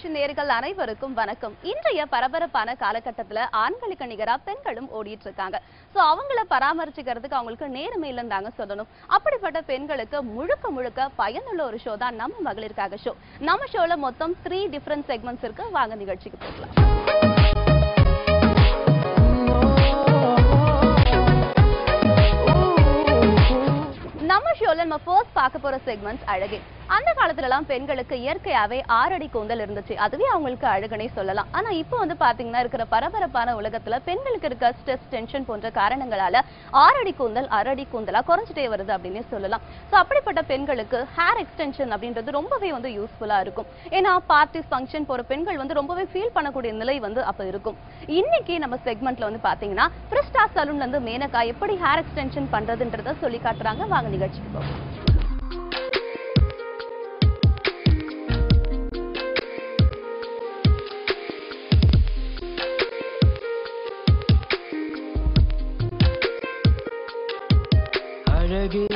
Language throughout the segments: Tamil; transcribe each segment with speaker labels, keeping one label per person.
Speaker 1: தொலைக்காட்சி நேர்கள் அனைவருக்கும் வணக்கம் இன்றைய பரபரப்பான காலகட்டத்துல ஆண்களுக்கு நிகரா பெண்களும் ஓடிட்டு இருக்காங்க சோ அவங்கள பராமரிச்சுக்கிறதுக்கு அவங்களுக்கு நேரமே இல்லைன்னு தாங்க சொல்லணும் அப்படிப்பட்ட பெண்களுக்கு முழுக்க முழுக்க பயனுள்ள ஒரு ஷோ தான் நம்ம மகளிருக்காக ஷோ நம்ம ஷோல மொத்தம் த்ரீ டிஃப்ரெண்ட் செக்மெண்ட்ஸ் இருக்கு வாங்க நிகழ்ச்சிக்கு போகலாம் நம்ம ஷோல நம்ம ஃபர்ஸ்ட் பார்க்க போற செக்மெண்ட்ஸ் அழகே அந்த காலத்துல எல்லாம் பெண்களுக்கு இயற்கையாவே ஆறடி கூந்தல் இருந்துச்சு அதுவே அவங்களுக்கு அழகுனே சொல்லலாம் ஆனா இப்போ வந்து பாத்தீங்கன்னா இருக்கிற பரபரப்பான உலகத்துல பெண்களுக்கு இருக்க ஸ்ட்ரெஸ் டென்ஷன் போன்ற காரணங்களால ஆறடி கூந்தல் அரடி கூந்தலா குறைஞ்சிட்டே வருது அப்படின்னே சொல்லலாம் சோ அப்படிப்பட்ட பெண்களுக்கு ஹேர் எக்ஸ்டென்ஷன் அப்படின்றது ரொம்பவே வந்து யூஸ்ஃபுல்லா இருக்கும் ஏன்னா பார்ட்டிஸ் ஃபங்க்ஷன் போற பெண்கள் வந்து ரொம்பவே ஃபீல் பண்ணக்கூடிய நிலை வந்து அப்ப இருக்கும் இன்னைக்கு நம்ம செக்மெண்ட்ல வந்து பாத்தீங்கன்னா பிரிஸ்டா சலூன்ல இருந்து மேனகா எப்படி ஹேர் எக்ஸ்டென்ஷன் பண்றதுன்றத சொல்லி காட்டுறாங்க வாங்க நிகழ்ச்சிக்கு போகலாம்
Speaker 2: அழகே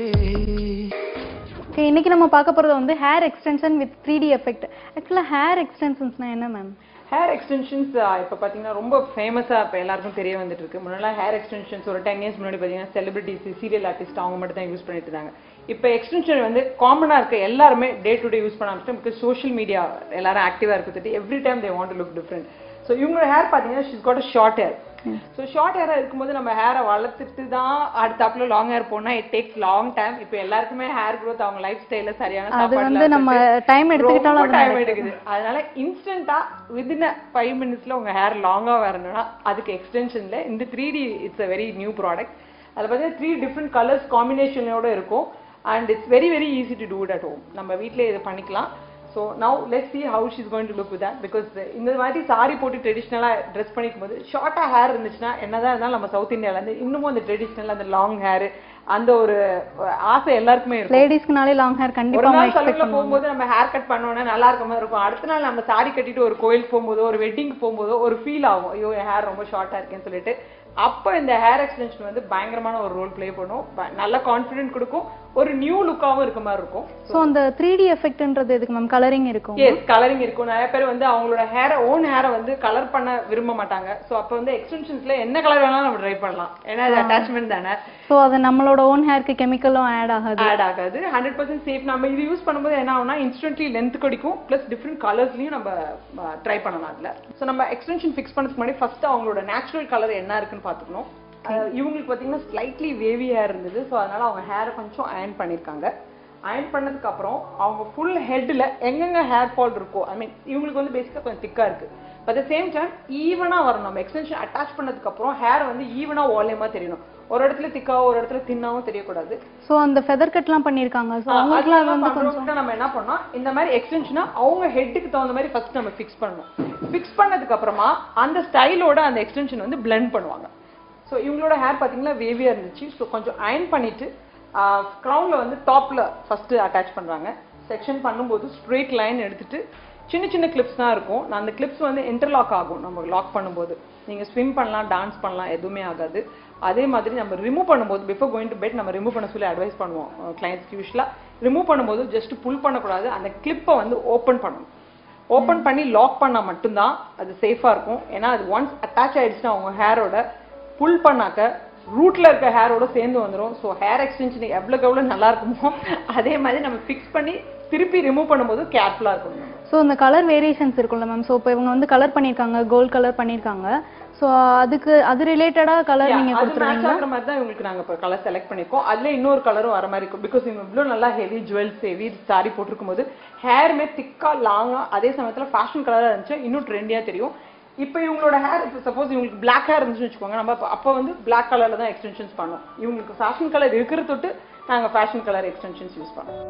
Speaker 3: ஓகே இன்னைக்கு நம்ம பார்க்க போறது வந்து hair extension with three D effect ஆக்சுவலாக ஹேர் எக்ஸ்டென்ஷன்ஸ்னா என்ன மேம்
Speaker 4: ஹேர் எக்ஸ்டென்ஷன்ஸ் இப்போ பார்த்தீங்கன்னா ரொம்ப ஃபேமஸாக இப்போ எல்லாருக்கும் தெரிய வந்துட்டு இருக்கு முன்னாடி ஹேர் எக்ஸ்டென்ஷன்ஸ் ஒரு டென் இயர்ஸ் முன்னாடி பார்த்தீங்கன்னா செலிபிரிட்டிஸ் சீரியல் ஆர்டிஸ்ட் அவங்க மட்டும் தான் யூஸ் பண்ணிட்டு இருந்தாங்க இப்போ எக்ஸ்டென்ஷன் வந்து காமனாக இருக்க எல்லாருமே டே டு டே யூஸ் பண்ண ஆரம்பிச்சிட்டோம் பிகாஸ் சோஷியல் மீடியா எல்லாரும் ஆக்டிவாக இருக்கிறது every time they want to look different so இவங்களோட ஹேர் பார்த்தீங்கன்னா she's got short hair so short ஹேராக இருக்கும்போது நம்ம ஹேரை வளர்த்துட்டு தான் அடுத்தாப்புல லாங் ஹேர் போனால் இட் டேக்ஸ் லாங் டைம் இப்போ எல்லாருக்குமே ஹேர் growth அவங்க லைஃப் ஸ்டைலில் சரியான
Speaker 3: அது
Speaker 4: சாப்பாடுல
Speaker 3: வந்து நம்ம
Speaker 4: வச்சுட்டு
Speaker 3: டைம் எடுத்துக்கிட்டாலும்
Speaker 4: ரொம்ப
Speaker 3: அது
Speaker 4: டைம்
Speaker 3: நடக்குது.
Speaker 4: எடுக்குது அதனால இன்ஸ்டன்டா வித்தின் ஃபைவ் மினிட்ஸ்ல உங்க ஹேர் லாங்கா வரணும்னா அதுக்கு எக்ஸ்டென்ஷன்ல இந்த three D it's a very new product அதில் பார்த்தீங்கன்னா த்ரீ டிஃப்ரெண்ட் கலர்ஸ் காம்பினேஷனோட இருக்கும் and it's very very easy to do it at home நம்ம வீட்டிலே இது பண்ணிக்கலாம் so now let see how she's going to look with that because இந்த மாதிரி சாரி போட்டு ட்ரெடிஷ்னலாக ட்ரெஸ் பண்ணிக்கும் போது ஷார்ட்டாக ஹேர் இருந்துச்சுன்னா என்னதான் இருந்தாலும் நம்ம சவுத் இந்தியாவிலேருந்து இன்னமும் அந்த ட்ரெடிஷ்னல் அந்த லாங் ஹேர் அந்த ஒரு அஹ், ஆசை எல்லாருக்குமே இருக்கும்
Speaker 3: லேடிஸ்க்குனாலே லாங் ஹேர்
Speaker 4: ஒரு
Speaker 3: கண்டிப்பா
Speaker 4: நாள்
Speaker 3: எக்ஸ்பெக்ட்
Speaker 4: சலூன்ல
Speaker 3: பண்ணுவோம்
Speaker 4: போகும்போது நம்ம ஹேர் கட் பண்ணோம்னா நல்லா இருக்க மாதிரி இருக்கும் அடுத்த நாள் நம்ம சாரி கட்டிட்டு ஒரு கோயிலுக்கு போகும்போதோ ஒரு வெட்டிங் போகும்போதோ ஒரு ஃபீல் ஆகும் ஐயோ என் ஹேர் ரொம்ப ஷார்ட்டா இருக்கேன்னு சொல்லிட்டு அப்போ இந்த ஹேர் எக்ஸ்டென்ஷன் வந்து பயங்கரமான ஒரு ரோல் ப்ளே பண்ணும் ப- நல்ல கான்ஃபிடென்ட் கொடுக்கும் ஒரு நியூ லுக்காவும் இருக்க மாதிரி இருக்கும்
Speaker 3: ஸோ அந்த த்ரீ டி எஃபெக்ட்ன்றது எதுக்கு மேம் கலரிங் இருக்கும்
Speaker 4: எஸ் கலரிங் இருக்கும் நிறைய பேர் வந்து அவங்களோட ஹேரை ஓன் ஹேரை வந்து கலர் பண்ண விரும்ப மாட்டாங்க ஸோ அப்போ வந்து எக்ஸ்டென்ஷன்ஸ்ல என்ன கலர் வேணாலும் நம்ம ட்ரை பண்ணலாம் ஏன்னா அது அட்டாச்மெண்ட் தானே
Speaker 3: ஸோ அது நம்மளோட ஓன் ஹேருக்கு கெமிக்கலும் ஆட் ஆகாது
Speaker 4: ஆட் ஆகாது ஹண்ட்ரட் பர்சன்ட் சேஃப் நம்ம இது யூஸ் பண்ணும்போது என்ன ஆகும்னா இன்ஸ்டன்ட்லி லென்த் கிடைக்கும் ப்ளஸ் டிஃப்ரெண்ட் கலர்ஸ்லையும் நம்ம ட்ரை பண்ணலாம் அதில் ஸோ நம்ம எக்ஸ்டென்ஷன் ஃபிக்ஸ் பண்ணதுக்கு முன்னாடி ஃபர்ஸ்ட் அவங்களோட நேச்சுரல் கலர் என்ன இருக்குன்னு பார்த்துக்கணும் அஹ் இவங்களுக்கு பார்த்தீங்கன்னா ஸ்லைட்லி வேவி ஹேர் இருந்தது ஸோ அதனால அவங்க ஹேரை கொஞ்சம் அயன் பண்ணியிருக்காங்க அயன் பண்ணதுக்கு அப்புறம் அவங்க ஃபுல் ஹெட்டில் எங்கெங்க ஹேர் ஃபால் இருக்கோ ஐ மீன் இவங்களுக்கு வந்து பேசிக்காக கொஞ்சம் திக்காக இருக்கு பட் த சேம் டைம் ஈவனாக வரும் நம்ம எக்ஸ்டென்ஷன் அட்டாச் பண்ணதுக்கு அப்புறம் ஹேர் வந்து ஈவனாக வால்யூமாக தெரியணும் ஒரு இடத்துல திக்காவோ ஒரு இடத்துல தின்னாவும் தெரியக்கூடாது
Speaker 3: ஸோ அந்த ஃபெதர் கட்லாம் பண்ணியிருக்காங்க ஸோ அவங்களுக்குலாம் அது வந்து கொஞ்சம்
Speaker 4: பண்றவங்ககிட்ட நம்ம என்ன பண்ணோம் இந்த மாதிரி எக்ஸ்டென்ஷனா அவங்க ஹெட்டுக்கு தகுந்த மாதிரி ஃபர்ஸ்ட் நம்ம ஃபிக்ஸ் பண்ணணும் ஃபிக்ஸ் பண்ணதுக்கு அப்புறமா அந்த ஸ்டைலோட அந்த எக்ஸ்டென்ஷன் வந்து பிளெண்ட் பண்ணுவாங்க ஸோ இவங்களோட ஹேர் பார்த்தீங்கன்னா வேவியா இருந்துச்சு ஸோ கொஞ்சம் அயன் பண்ணிட்டு க்ரௌன்ல வந்து டாப்ல ஃபர்ஸ்ட் அட்டாச் பண்றாங்க செக்ஷன் பண்ணும்போது ஸ்ட்ரெயிட் லைன் எடுத்துட்டு சின்ன சின்ன கிளிப்ஸ் தான் இருக்கும் நான் அந்த கிளிப்ஸ் வந்து இன்டர்லாக் ஆகும் நம்ம லாக் பண்ணும்போது நீங்க ஸ்விம் பண்ணலாம் டான்ஸ் பண்ணலாம் எதுவுமே ஆகாது அதே மாதிரி நம்ம ரிமூவ் பண்ணும்போது பிஃபோர் கோயிங் டு பெட் நம்ம ரிமூவ் பண்ண சொல்லி அட்வைஸ் பண்ணுவோம் கிளைண்ட்ஸ்க்கு யூஸ்வலாக ரிமூவ் பண்ணும்போது ஜஸ்ட் புல் பண்ணக்கூடாது அந்த கிளிப்பை வந்து ஓப்பன் பண்ணணும் ஓப்பன் பண்ணி லாக் பண்ணா மட்டும்தான் அது சேஃபா இருக்கும் ஏன்னா அது ஒன்ஸ் அட்டாச் ஆயிடுச்சுன்னா உங்க ஹேரோட புல் பண்ணாக்க ரூட்ல இருக்க ஹேரோட சேர்ந்து வந்துரும் ஸோ ஹேர் எக்ஸ்டென்ஷன் எவ்வளோக்கு எவ்வளோ நல்லா இருக்குமோ அதே மாதிரி நம்ம ஃபிக்ஸ் பண்ணி திருப்பி ரிமூவ் பண்ணும்போது கேர்ஃபுல்லாக இருக்கணும்
Speaker 3: ஸோ இந்த கலர் வேரியேஷன்ஸ் இருக்கும்ல மேம் ஸோ இப்போ இவங்க வந்து கலர் பண்ணியிருக்காங்க கோல்ட் கலர் பண்ணியிருக்காங்க ஸோ அதுக்கு அது ரிலேட்டடாக கலர் நீங்கள்
Speaker 4: அது மேட்ச்
Speaker 3: கொடுத்துருவீங்களா
Speaker 4: ஆகுற மாதிரி தான் இவங்களுக்கு நாங்க இப்போ கலர் செலக்ட் பண்ணிருக்கோம் அதுல இன்னொரு கலரும் வர மாதிரி இருக்கும் பிகாஸ் இவங்க இவ்வளோ நல்லா ஹெவி ஜுவல்ஸ் ஹெவி சாரி போட்டிருக்கும் போது ஹேருமே திக்கா லாங்கா அதே சமயத்துல ஃபேஷன் கலரா இருந்துச்சு இன்னும் ட்ரெண்டியா தெரியும் இப்போ இவங்களோட ஹேர் இப்போ சப்போஸ் இவங்களுக்கு பிளாக் ஹேர் இருந்துச்சுன்னு வச்சுக்கோங்க நம்ம அப்ப- அப்போ வந்து பிளாக் கலர்ல தான் எக்ஸ்டென்ஷன்ஸ் பண்ணோம் இவங்களுக்கு ஃபேஷன் கலர் இருக்கிற தொட்டு நாங்க ஃபேஷன் கலர் எக்ஸ்டென்ஷன்ஸ் யூஸ் பண்ணோம்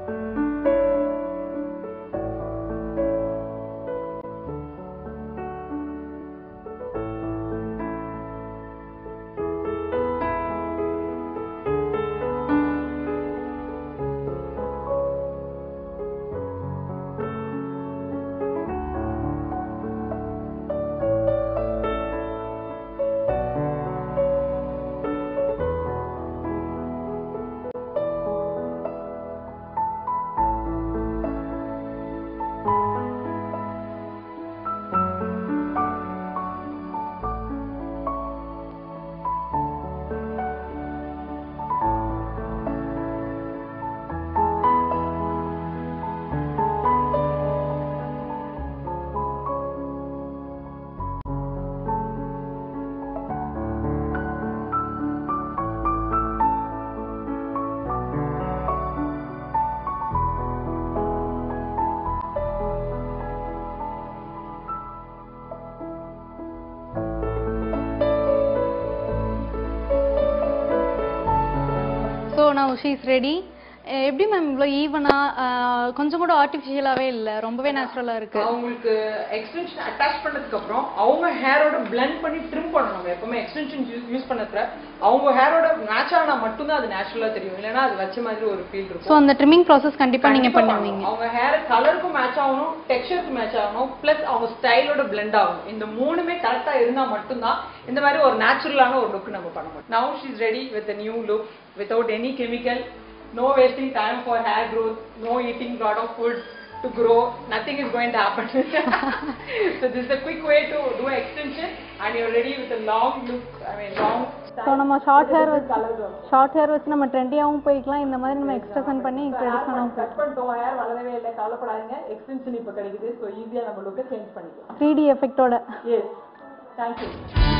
Speaker 3: நான் ஷீ இஸ் ரெடி எப்படி மேம் இவ்வளோ ஈவனாக கொஞ்சம் கூட ஆர்டிஃபிஷியலாகவே இல்லை ரொம்பவே நேச்சுரலாக இருக்கு
Speaker 4: அவங்களுக்கு எக்ஸ்டென்ஷன் அட்டாச் பண்ணதுக்கு அப்புறம் அவங்க ஹேரோட blend பண்ணி ட்ரிம் பண்ணணும் நம்ம எப்பவுமே எக்ஸ்டென்ஷன் யூஸ் பண்ணதுல அவங்க ஹேரோட மேட்ச் ஆனா மட்டும்தான் அது நேச்சுரலா தெரியும் இல்லைன்னா அது வச்ச மாதிரி ஒரு ஃபீல்
Speaker 3: ஸோ
Speaker 4: இருக்கும்
Speaker 3: அந்த ட்ரிம்மிங் ப்ராசஸ் கண்டிப்பாக நீங்கள்
Speaker 4: கண்டிப்பா
Speaker 3: பண்ணுவீங்க
Speaker 4: பண்ணணும். அவங்க ஹேர் கலருக்கும் மேட்ச் ஆகணும் டெக்ஸ்சருக்கு மேட்ச் ஆகணும் பிளஸ் அவங்க ஸ்டைலோட blend ஆகணும் இந்த மூணுமே கரெக்டா இருந்தா மட்டும்தான் இந்த மாதிரி ஒரு நேச்சுரலான ஒரு லுக் நம்ம பண்ண முடியும் now she is ready with new look without any chemical no wasting time for hair growth no eating lot of food to grow nothing is going to happen so this is a quick way to do extension and you're ready with a long look i mean long
Speaker 3: so நம்ம ஷார்ட் ஹேர் வச்சு
Speaker 4: colors also.
Speaker 3: ஷார்ட் ஹேர் வச்சு நம்ம ட்ரெண்டியாகவும் போய்க்கலாம் இந்த மாதிரி நம்ம எக்ஸ்டென்ஷன் பண்ணி ட்ரெடிஷ்னலாகவும்
Speaker 4: கட் பண்ணிட்டோம் ஹேர் வளரவே இல்லை கவலைப்படாதீங்க எக்ஸ்டென்ஷன் இப்போ கிடைக்குது ஸோ ஈஸியாக நம்ம லுக்கை சேஞ்ச் பண்ணிக்கலாம்
Speaker 3: த்ரீ டி எஃபெக்டோட
Speaker 4: எஸ் தேங்க்யூ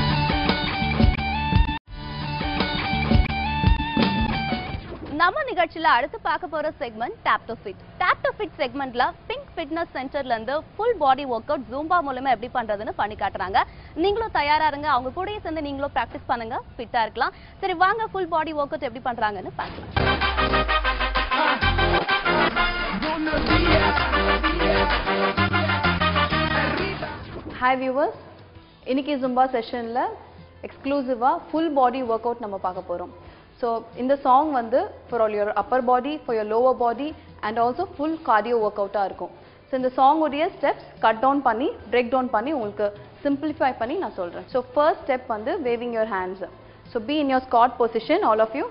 Speaker 1: நம்ம நிகழ்ச்சியில அடுத்து பார்க்க போற segment tap to fit tap to fit செக்மெண்ட்ல பிங்க் ஃபிட்னஸ் சென்டர்ல இருந்து full body work out Zumba மூலமா எப்படி பண்றதுன்னு பண்ணி காட்டுறாங்க நீங்களும் தயாரா இருங்க அவங்க கூடயே சேர்ந்து நீங்களும் ப்ராக்டிஸ் பண்ணுங்க ஃபிட்டா இருக்கலாம் சரி வாங்க ஃபுல் பாடி ஒர்க் அவுட் எப்படி பண்றாங்கன்னு பார்க்கலாம்
Speaker 2: ஹாய் வியூவர்ஸ் இன்னைக்கு ஜும்பா செஷனில் எக்ஸ்க்ளூசிவாக ஃபுல் பாடி ஒர்க் அவுட் நம்ம பார்க்க போகிறோம் ஸோ இந்த சாங் வந்து for all your upper body for your lower body and also full cardio work அவுட்டாக இருக்கும் ஸோ இந்த சாங்குடைய ஸ்டெப்ஸ் கட் டவுன் பண்ணி பிரேக் டவுன் பண்ணி உங்களுக்கு சிம்பிளிஃபை பண்ணி நான் சொல்கிறேன் ஸோ ஃபர்ஸ்ட் ஸ்டெப் வந்து waving your hands so be in your squat position all of you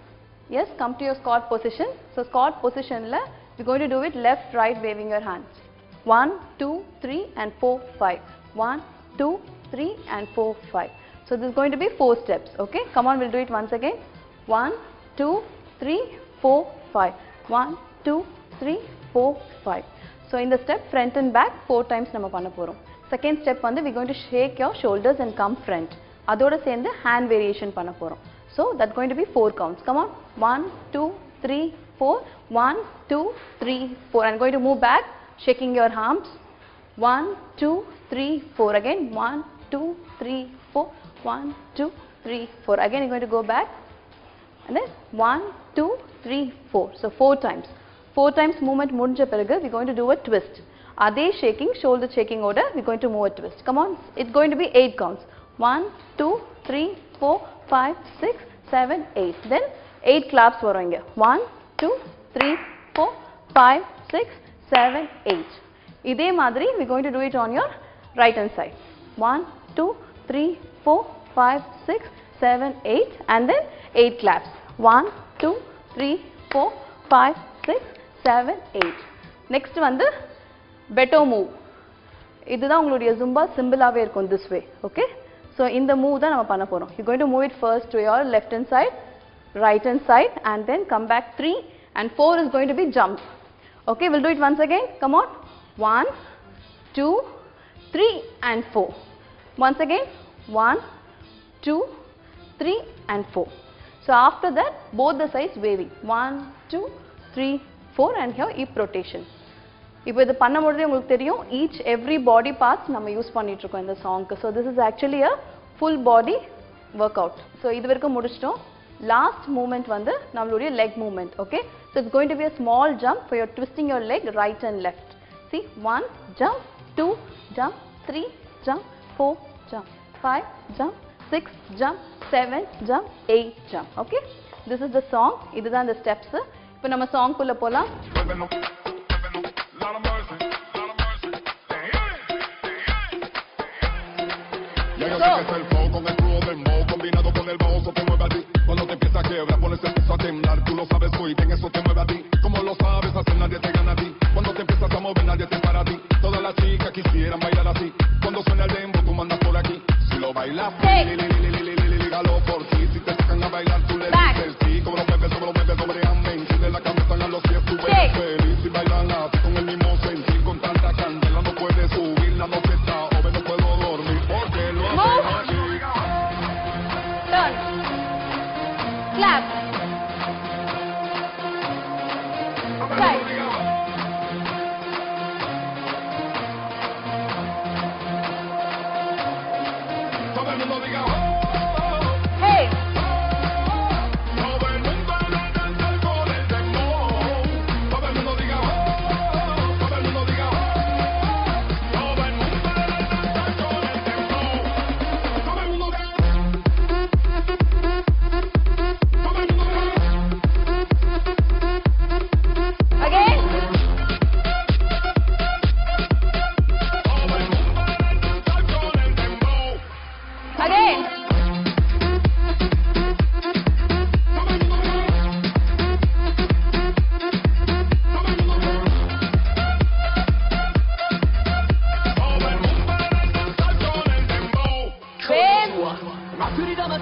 Speaker 2: Yes, come to your squat position. So squat position la, we're going to do it left, right, waving your hands. One, two, three, and four, five. One, two, three, and four, five. So this is going to be four steps. Okay, come on, we'll do it once again. One, two, three, four, five. One, two, three, four, five. So in the step front and back four times நம்ம பண்ண போறோம். Second step வந்து we're going to shake your shoulders and come front. அதோட சேர்ந்து hand variation பண்ண போறோம். So that's going to be four counts. Come on. One, two, three, four. One, two, three, four. I'm going to move back, shaking your arms. One, two, three, four. Again. One, two, three, four. One, two, three, four. Again, you're going to go back. And then one, two, three, four. So four times. Four times movement முடிஞ்ச பிறகு we're going to do a twist. அதே shaking, shoulder shaking ஓட we're going to move a twist. Come on. It's going to be eight counts. One, two, three, four, five, six, seven, eight. Then eight claps வரும் இங்க. One, two, three, four, five, six, seven, eight. இதே மாதிரி we're going to do it on your right hand side. One, two, three, four, five, six, seven, eight, and then eight claps. One, two, three, four, five, six, seven, eight. Next வந்து beto move. இதுதான் உங்களுடைய ஜும்பா சிம்பிளாவே இருக்கும் this way. Okay? So இந்த மூவ் தான் நம்ம பண்ண போறோம். You're going to move it first to your left hand side, right hand side, and then come back three, and four is going to be jump. Okay, we'll do it once again. Come on. One, two, three, and four. Once again. One, two, three, and four. So after that, both the sides waving. One, two, three, four, and here hip rotation. இப்போ இது பண்ணும்பொழுதே உங்களுக்கு தெரியும் ஈச் எவ்ரி பாடி பார்ட்ஸ் நம்ம யூஸ் பண்ணிட்டு இருக்கோம் இந்த சாங்க்கு so this is actually a full body work out so இது வரைக்கும் முடிச்சிட்டோம் லாஸ்ட் மூமெண்ட் வந்து நம்மளுடைய leg moment okay so it's going to be a small jump for your twisting your leg right and left see one jump two jump three jump four jump five jump six jump seven jump eight jump okay this is the song இதுதான் இந்த ஸ்டெப்ஸ் இப்போ நம்ம சாங்க்குள்ளே போகலாம்
Speaker 5: Ya yo sé que es el flow con el flow del mo combinado con el bajo, eso te mueve a ti. Cuando te empieza a quebrar, pones el piso a temblar. Tú lo sabes muy bien, eso te mueve a ti. Como lo sabes hacer, nadie te gana a ti. Cuando te empiezas a mover, nadie te para a ti. Todas las chicas quisieran bailar así. Cuando suena el dembow, tú mandas por aquí. Si lo bailas,
Speaker 1: Hey.
Speaker 5: li, li, li, li, li, li, li, lígalo por ti. Si te sacan a bailar, tú le
Speaker 1: Back.
Speaker 5: dices sí. Como lo mueves, como lo mueves, sobre amén. Si de la cabeza a los pies, tú
Speaker 1: Shake.
Speaker 5: eres feliz. Y bailan así con el mismo sentir. Con tanta candela, no puedes subir. La noche está joven, no puedo dormir. Porque lo
Speaker 1: Move.
Speaker 5: hacen así.
Speaker 1: Turn. Clap. Side.
Speaker 5: Todo el mundo diga, oh,
Speaker 1: Hey.
Speaker 5: todo el mundo en el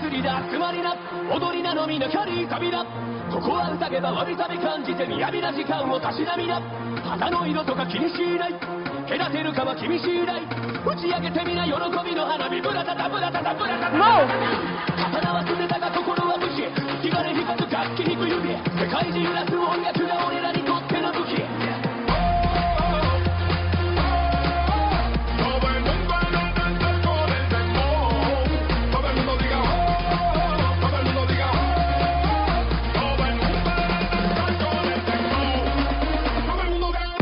Speaker 6: 祭りだつまりな踊りなのみの軽い旅だここは宴がわびさび感じて雅な時間をたしなみな肌の色とか気にしない隔てるかは君次第打ち上げてみな喜びの花火ブラタタブラタタブラタタ刀は冷たが心は武士気がれ引く楽器弾く指世界中揺らす音楽が俺らにとっての武器
Speaker 5: Todo el mundo a danzar con el dembow. Todo el mundo diga oh, todo el mundo diga oh. Todo el mundo a danzar con el dembow. Todo el mundo dance.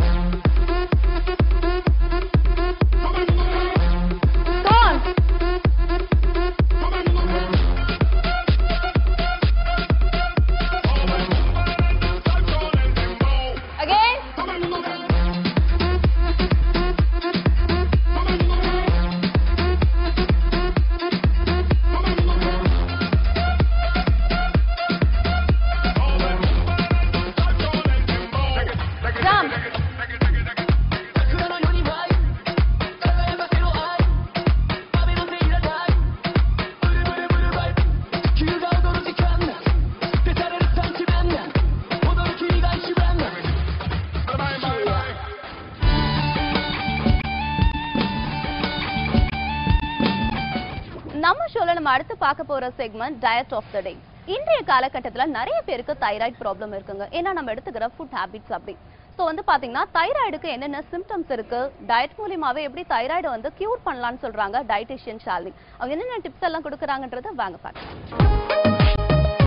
Speaker 5: Todo el mundo dance.
Speaker 2: Come on.
Speaker 5: Todo el mundo dance. Todo el mundo a danzar con el dembow.
Speaker 2: Again.
Speaker 5: Todo el mundo dance. Todo el mundo dance. Todo el mundo dance. Todo el mundo a danzar con el dembow.
Speaker 2: Jump.
Speaker 6: 桜のように舞い輝かせろ愛雨なんていらないブルブルブルバイ地球が踊る時間だ消されるサンチメンだ踊る君が一番だ
Speaker 5: Bye bye bye.
Speaker 1: நம்ம ஷோல நம்ம அடுத்து பார்க்க போற segment diet of the day இன்றைய காலகட்டத்துல நிறைய பேருக்கு தைராய்டு ப்ராப்ளம் இருக்குங்க ஏன்னா நம்ம எடுத்துக்கிற ஃபுட் ஹேபிட்ஸ் அப்படி ஸோ வந்து பாத்தீங்கன்னா தைராய்டுக்கு என்னென்ன சிம்டம்ஸ் இருக்கு டயட் மூலியமாவே எப்படி தைராய்டு வந்து கியூர் பண்ணலாம்னு சொல்றாங்க டயட்டிஷியன் ஷாலினி அவங்க என்னென்ன டிப்ஸ் எல்லாம் கொடுக்குறாங்கன்றத வாங்க பார்க்கலாம்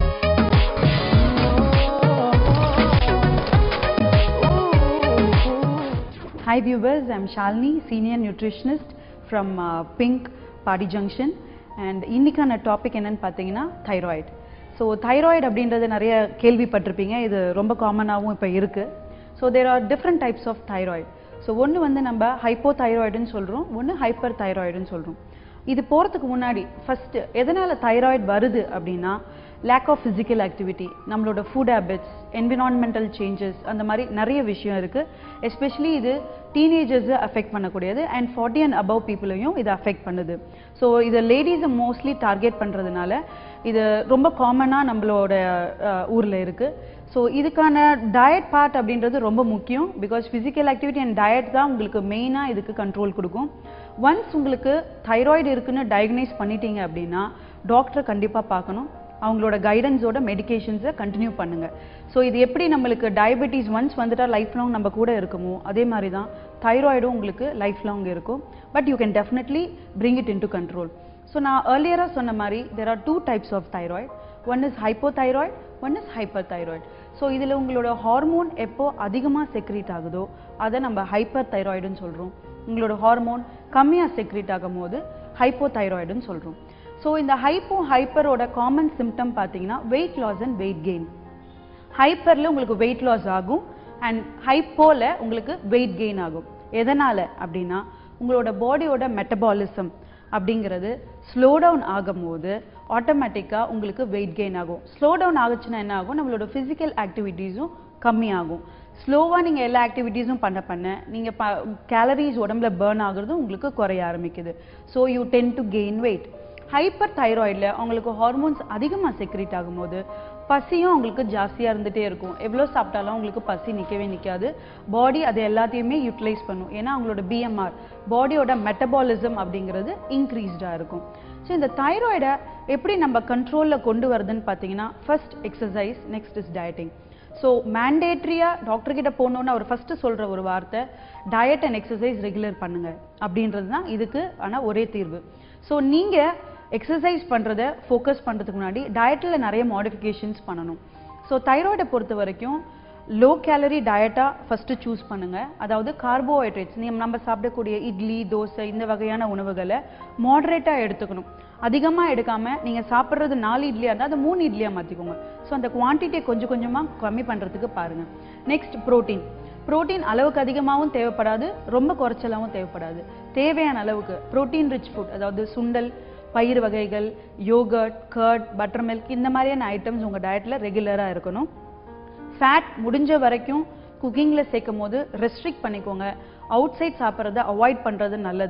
Speaker 7: Hi viewers, I'm Shalini, senior nutritionist from uh, Pink Party Junction and இன்னைக்கான டாபிக் என்னன்னு பார்த்தீங்கன்னா தைராய்டு ஸோ தைராய்டு அப்படின்றது நிறைய கேள்விப்பட்டிருப்பீங்க இது ரொம்ப காமனாகவும் இப்போ இருக்குது so there are different types of thyroid so ஒன்று வந்து நம்ம ஹைப்போ தைராய்டுன்னு சொல்கிறோம் ஒன்று ஹைப்பர் தைராய்டுன்னு சொல்கிறோம் இது போகிறதுக்கு முன்னாடி ஃபஸ்ட்டு எதனால் தைராய்டு வருது அப்படின்னா லேக் ஆஃப் ஃபிசிக்கல் ஆக்டிவிட்டி நம்மளோட ஃபுட் ஹேபிட்ஸ் என்விரான்மெண்டல் சேஞ்சஸ் அந்த மாதிரி நிறைய விஷயம் இருக்குது எஸ்பெஷலி இது டீனேஜர்ஸை அஃபெக்ட் பண்ணக்கூடியது அண்ட் ஃபார்ட்டி அண்ட் அபவ் பீப்புளையும் இது அஃபெக்ட் பண்ணுது ஸோ இது லேடிஸை மோஸ்ட்லி டார்கெட் பண்ணுறதுனால இது ரொம்ப காமனாக நம்மளோட ஊரில் இருக்குது ஸோ இதுக்கான டயட் பார்ட் அப்படின்றது ரொம்ப முக்கியம் because physical activity and diet தான் உங்களுக்கு மெயினாக இதுக்கு கண்ட்ரோல் கொடுக்கும் ஒன்ஸ் உங்களுக்கு தைராய்டு இருக்குன்னு டயக்னைஸ் பண்ணிட்டீங்க அப்படின்னா டாக்டரை கண்டிப்பாக பார்க்கணும் அவங்களோட கைடன்ஸோட மெடிகேஷன்ஸை கண்டினியூ பண்ணுங்கள் ஸோ இது எப்படி நம்மளுக்கு டயபெட்டிஸ் ஒன்ஸ் வந்துட்டா லைஃப் லாங் நம்ம கூட இருக்குமோ அதே மாதிரி தான் தைராய்டும் உங்களுக்கு லைஃப் லாங் இருக்கும் but you can definitely bring it into control so நான் ஏர்லியராக சொன்ன மாதிரி there are two types of thyroid one is hypothyroid one is hyper thyroid so இதில் உங்களோட ஹார்மோன் எப்போ அதிகமாக செக்ரீட் ஆகுதோ அதை நம்ம ஹைப்பர் தைராய்டுன்னு சொல்கிறோம் உங்களோட ஹார்மோன் கம்மியாக செக்ரீட் ஆகும் போது ஹைப்போ தைராய்டுன்னு சொல்கிறோம் ஸோ இந்த ஹைப்போ ஹைப்பரோட காமன் சிம்டம் பார்த்தீங்கன்னா weight loss and weight gain ஹைப்பரில் உங்களுக்கு வெயிட் லாஸ் ஆகும் அண்ட் ஹைப்போல உங்களுக்கு வெயிட் கெயின் ஆகும் எதனால் அப்படின்னா உங்களோட பாடியோட மெட்டபாலிசம் அப்படிங்கிறது ஸ்லோ டவுன் ஆகும்போது ஆட்டோமேட்டிக்காக உங்களுக்கு வெயிட் கெயின் ஆகும் ஸ்லோ டவுன் ஆகுச்சுன்னா என்ன ஆகும் நம்மளோட ஃபிசிக்கல் ஆக்டிவிட்டீஸும் கம்மியாகும் ஸ்லோவாக நீங்கள் எல்லா ஆக்டிவிட்டீஸும் பண்ண பண்ண நீங்கள் ப கேலரிஸ் உடம்புல பேர்ன் ஆகுறதும் உங்களுக்கு குறைய ஆரம்பிக்குது so you tend to gain weight hyper தைராய்டில் அவங்களுக்கு ஹார்மோன்ஸ் அதிகமாக செக்ரேட் ஆகும்போது பசியும் அவங்களுக்கு ஜாஸ்தியாக இருந்துகிட்டே இருக்கும் எவ்வளோ சாப்பிட்டாலும் அவங்களுக்கு பசி நிற்கவே நிற்காது பாடி அது எல்லாத்தையுமே யூட்டிலைஸ் பண்ணும் ஏன்னா அவங்களோட பிஎம்ஆர் பாடியோட மெட்டபாலிசம் அப்படிங்கிறது இன்க்ரீஸ்டாக இருக்கும் ஸோ இந்த தைராய்டை எப்படி நம்ம கண்ட்ரோலில் கொண்டு வருதுன்னு பார்த்தீங்கன்னா first exercise next is dieting so மேண்டேட்ரியாக டாக்டர் கிட்ட போனோன்னு அவர் ஃபஸ்ட்டு சொல்கிற ஒரு வார்த்தை டயட் அண்ட் எக்ஸசைஸ் ரெகுலர் பண்ணுங்க அப்படின்றது தான் இதுக்கு ஆனால் ஒரே தீர்வு ஸோ நீங்கள் எக்ஸசைஸ் பண்ணுறத ஃபோக்கஸ் பண்ணுறதுக்கு முன்னாடி டயட்டில் நிறைய மாடிஃபிகேஷன்ஸ் பண்ணணும் ஸோ தைராய்டை பொறுத்த வரைக்கும் லோ கேலரி டயட்டாக ஃபஸ்ட்டு சூஸ் பண்ணுங்கள் அதாவது கார்போஹைட்ரேட்ஸ் நீ நம்ம சாப்பிடக்கூடிய இட்லி தோசை இந்த வகையான உணவுகளை மாடரேட்டாக எடுத்துக்கணும் அதிகமாக எடுக்காமல் நீங்கள் சாப்பிட்றது நாலு இட்லியாக இருந்தால் அதை மூணு இட்லியாக மாற்றிக்கோங்க ஸோ அந்த குவான்டிட்டியை கொஞ்சம் கொஞ்சமாக கம்மி பண்ணுறதுக்கு பாருங்கள் நெக்ஸ்ட் ப்ரோட்டீன் புரோட்டீன் அளவுக்கு அதிகமாகவும் தேவைப்படாது ரொம்ப குறைச்சலாகவும் தேவைப்படாது தேவையான அளவுக்கு புரோட்டீன் ரிச் ஃபுட் அதாவது சுண்டல் பயிர் வகைகள் யோகர்ட் கர்ட் பட்டர் மில்க் இந்த மாதிரியான ஐட்டம்ஸ் உங்கள் டயட்டில் ரெகுலராக இருக்கணும் ஃபேட் முடிஞ்ச வரைக்கும் குக்கிங்கில் சேர்க்கும் போது ரெஸ்ட்ரிக்ட் பண்ணிக்கோங்க அவுட் சைட் சாப்பிட்றத அவாய்ட் பண்ணுறது நல்லது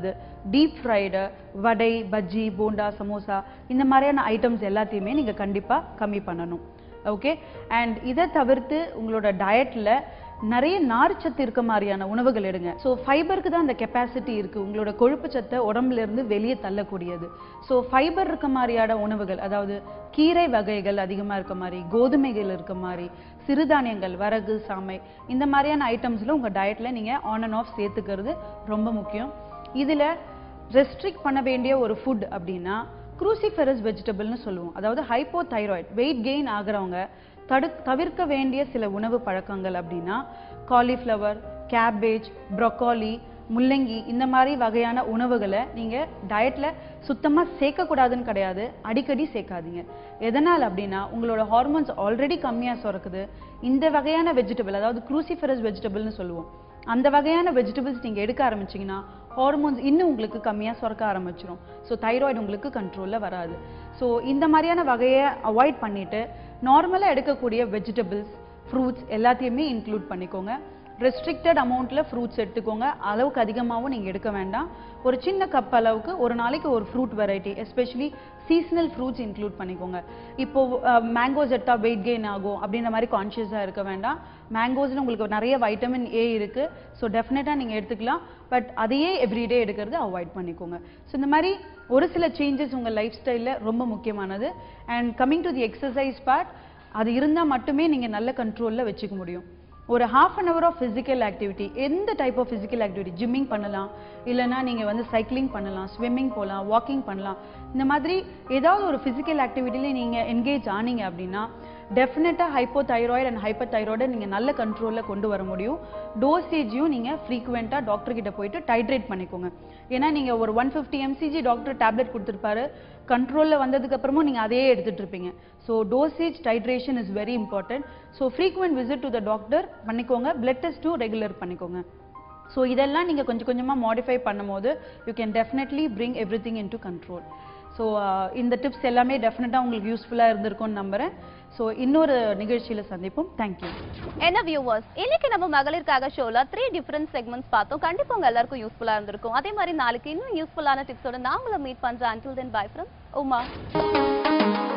Speaker 7: டீப் ஃப்ரைடு வடை பஜ்ஜி போண்டா சமோசா இந்த மாதிரியான ஐட்டம்ஸ் எல்லாத்தையுமே நீங்கள் கண்டிப்பாக கம்மி பண்ணணும் ஓகே அண்ட் இதை தவிர்த்து உங்களோட டயட்டில் நிறைய நார்ச்சத்து இருக்க மாதிரியான உணவுகள் எடுங்க ஸோ ஃபைபருக்கு தான் அந்த கெப்பாசிட்டி இருக்குது உங்களோட கொழுப்பு சத்தை உடம்புல இருந்து வெளியே தள்ளக்கூடியது ஸோ ஃபைபர் இருக்க மாதிரியான உணவுகள் அதாவது கீரை வகைகள் அதிகமாக இருக்க மாதிரி கோதுமைகள் இருக்க மாதிரி சிறுதானியங்கள் வரகு சாமை இந்த மாதிரியான ஐட்டம்ஸில் உங்கள் டயட்டில் நீங்கள் ஆன் அண்ட் ஆஃப் சேர்த்துக்கிறது ரொம்ப முக்கியம் இதில் ரெஸ்ட்ரிக்ட் பண்ண வேண்டிய ஒரு ஃபுட் அப்படின்னா குரூசிஃபெரஸ் வெஜிடபிள்னு சொல்லுவோம் அதாவது ஹைப்போ தைராய்ட் வெயிட் கெயின் ஆகிறவங்க தடு தவிர்க்க வேண்டிய சில உணவு பழக்கங்கள் அப்படின்னா காலிஃப்ளவர் கேபேஜ் ப்ரொக்காலி முள்ளங்கி இந்த மாதிரி வகையான உணவுகளை நீங்கள் டயட்டில் சுத்தமாக சேர்க்கக்கூடாதுன்னு கிடையாது அடிக்கடி சேர்க்காதீங்க எதனால் அப்படின்னா உங்களோட ஹார்மோன்ஸ் ஆல்ரெடி கம்மியாக சுரக்குது இந்த வகையான வெஜிடபிள் அதாவது குரூசிஃபெரஸ் வெஜிடபிள்னு சொல்லுவோம் அந்த வகையான வெஜிடபிள்ஸ் நீங்கள் எடுக்க ஆரம்பிச்சீங்கன்னா ஹார்மோன்ஸ் இன்னும் உங்களுக்கு கம்மியாக சுரக்க ஆரம்பிச்சிடும் ஸோ தைராய்டு உங்களுக்கு கண்ட்ரோலில் வராது ஸோ இந்த மாதிரியான வகையை அவாய்ட் பண்ணிவிட்டு நார்மலாக எடுக்கக்கூடிய வெஜிடபிள்ஸ் ஃப்ரூட்ஸ் எல்லாத்தையுமே இன்க்ளூட் பண்ணிக்கோங்க ரெஸ்ட்ரிக்டட் அமௌண்ட்டில் ஃப்ரூட்ஸ் எடுத்துக்கோங்க அளவுக்கு அதிகமாகவும் நீங்கள் எடுக்க வேண்டாம் ஒரு சின்ன கப் அளவுக்கு ஒரு நாளைக்கு ஒரு fruit variety especially seasonal fruits include பண்ணிக்கோங்க இப்போ மேங்கோஸ் எடுத்தால் வெயிட் கெயின் ஆகும் அப்படின்ற மாதிரி கான்ஷியஸாக இருக்க வேண்டாம் மேங்கோஸில் உங்களுக்கு நிறைய வைட்டமின் ஏ இருக்குது ஸோ டெஃபினட்டாக நீங்கள் எடுத்துக்கலாம் பட் அதையே எவ்ரிடே எடுக்கிறது அவாய்ட் பண்ணிக்கோங்க ஸோ இந்த மாதிரி ஒரு சில சேஞ்சஸ் உங்கள் லைஃப் ஸ்டைலில் ரொம்ப முக்கியமானது and coming to the exercise part அது இருந்தால் மட்டுமே நீங்கள் நல்ல கண்ட்ரோலில் வச்சுக்க முடியும் ஒரு half an hour of physical activity எந்த type of physical activity gymming பண்ணலாம் இல்லைனா நீங்கள் வந்து சைக்கிளிங் பண்ணலாம் ஸ்விம்மிங் போகலாம் வாக்கிங் பண்ணலாம் இந்த மாதிரி ஏதாவது ஒரு ஃபிசிக்கல் ஆக்டிவிட்டியில் நீங்கள் என்கேஜ் ஆனீங்க அப்படின்னா டெஃபினட்டாக ஹைப்போ தைராய்டு அண்ட் ஹைப்பர் தைராய்டை நீங்கள் நல்ல கண்ட்ரோலில் கொண்டு வர முடியும் டோசேஜையும் நீங்கள் ஃப்ரீக்குவெண்ட்டாக டாக்டர் கிட்ட போயிட்டு டைட்ரேட் பண்ணிக்கோங்க ஏன்னா நீங்கள் ஒரு one fifty MCG doctor tablet கொடுத்துருப்பாரு கண்ட்ரோலில் வந்ததுக்கப்புறமும் நீங்கள் அதையே எடுத்துகிட்டு இருப்பீங்க so dosage titration is very important so frequent visit to the doctor பண்ணிக்கோங்க பிளட் டெஸ்ட்டும் ரெகுலர் பண்ணிக்கோங்க ஸோ இதெல்லாம் நீங்கள் கொஞ்சம் கொஞ்சமாக மாடிஃபை பண்ணும்போது you can definitely bring everything into control so இந்த டிப்ஸ் எல்லாமே டெஃபினட்டாக உங்களுக்கு யூஸ்ஃபுல்லாக இருந்திருக்கும்னு நம்புகிறேன் ஸோ இன்னொரு நிகழ்ச்சியில் சந்திப்போம் தேங்க்யூ
Speaker 1: என்ன வியூவர்ஸ் இன்னைக்கு நம்ம மகளிருக்காக ஷோல த்ரீ டிஃபரெண்ட் செக்மெண்ட்ஸ் பார்த்தோம் கண்டிப்பா உங்க எல்லாருக்கும் யூஸ்ஃபுல்லா இருந்திருக்கும் அதே மாதிரி நாளைக்கு இன்னும் யூஸ்ஃபுல்லான டிப்ஸோட நான் உங்களை மீட் பண்றேன் until then bye from Uma